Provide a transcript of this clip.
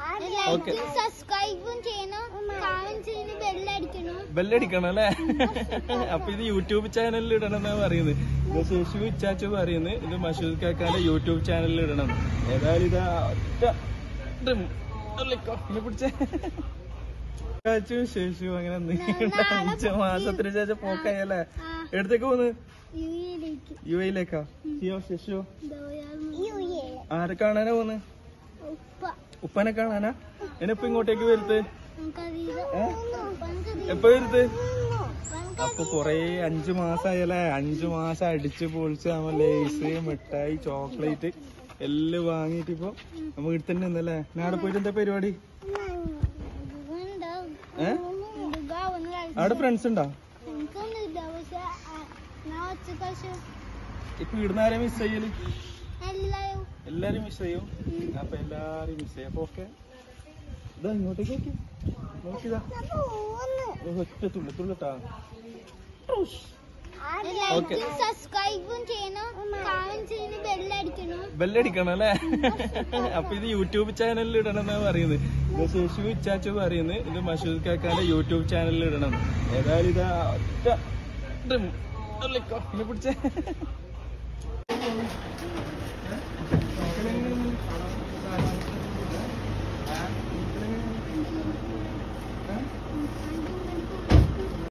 Okay സബ്സ്ക്രൈബും ചെയ്യണം comment ചെയ്യണം ബെല്ലടിക്കണം ബെല്ലടിക്കണം അല്ലേ അപ്പൊ ഇത് യൂട്യൂബ് ചാനലിൽ ഇടണം എന്നാ പറയുന്നത് ഇത് ശേഷു ഇച്ചാച്ചു പറയുന്നത് ഇത് മഷൂദ് കാക്കാന്റെ യൂട്യൂബ് ചാനലിൽ ഇടണം ഏതായാലും ഇതാ ഒറ്റ ഡും. ഉള്ളിക്കോ. ഇനി പിടിച്ചേ ചാച്ചു ശേഷു അങ്ങനെ നീണ്ട അഞ്ച് മാസത്തിന് ശേഷം പോക്കായല്ലേ എടുത്തേക്ക് പോന്ന് യുയിലേക്ക് യു എയിലേക്കാ ഹിയോ ശേഷു യുയെ ആരെ കാണാനാ പോന്ന് ഉപ്പ ഉപ്പനെ കാണാനാ ഇനിയിപ്പൊ ഇങ്ങോട്ടേക്ക് വരുത്ത് നമുക്കറിയില്ല ഏ? നമുക്കറിയില്ല. എപ്പോ വരുത്ത് അപ്പൊ കൊറേ അഞ്ചു മാസായല്ലേ അഞ്ചു മാസം അടിച്ച് പൊളിച്ച് നമ്മ ലേസ് മിഠായി ചോക്ലേറ്റ് എല്ലാം വാങ്ങിയിട്ട് ഇപ്പൊ നമ്മ വീട്ടിൽ തന്നെ ഉണ്ടല്ലേ നാടെ പോയിട്ട് എന്താ പരിപാടി ഉണ്ടാവും. ഏ ഉണ്ടാവും. അവിടെ ഫ്രണ്ട്സ് ഉണ്ടോ എനിക്കൊന്നുമില്ല പക്ഷെ ആ, ഞാൻ ഒച്ച പക്ഷെ ഇപ്പൊ ഇവിടുന്ന് ആരെ മിസ് ചെയ്യല് എല്ലാവരും എല്ലാരും മിസ് ചെയ്യും അപ്പൊ എല്ലാരും മിസ് ചെയ്യും അപ്പൊ ഓക്കെ ഇതാ ഇങ്ങോട്ടേക്ക് നോക്കി നോക്കിതാ ഒറ്റ തുള്ളി തുള്ളിട്ടാ ഓക്കെ എല്ലാവർക്കും സബ്സ്ക്രൈബും ചെയ്യണം കമന്റ് ചെയ്യണം ബെല്ലടിക്കണം ബെല്ലടിക്കണം അല്ലേ അപ്പൊ ഇത് യൂട്യൂബ് ചാനലിൽ ഇടണം എന്നാ പറയുന്നത് ഇത് ശേഷു ഇച്ചാച്ചു പറയുന്നത് ഇത് മഷൂദ് കാക്കാന്റെ യൂട്യൂബ് ചാനലിൽ ഇടണം ഏതായാലും ഇതാ ഒറ്റ ഡും. ഉള്ളിക്കോ. ഇനി പിടിച്ചേ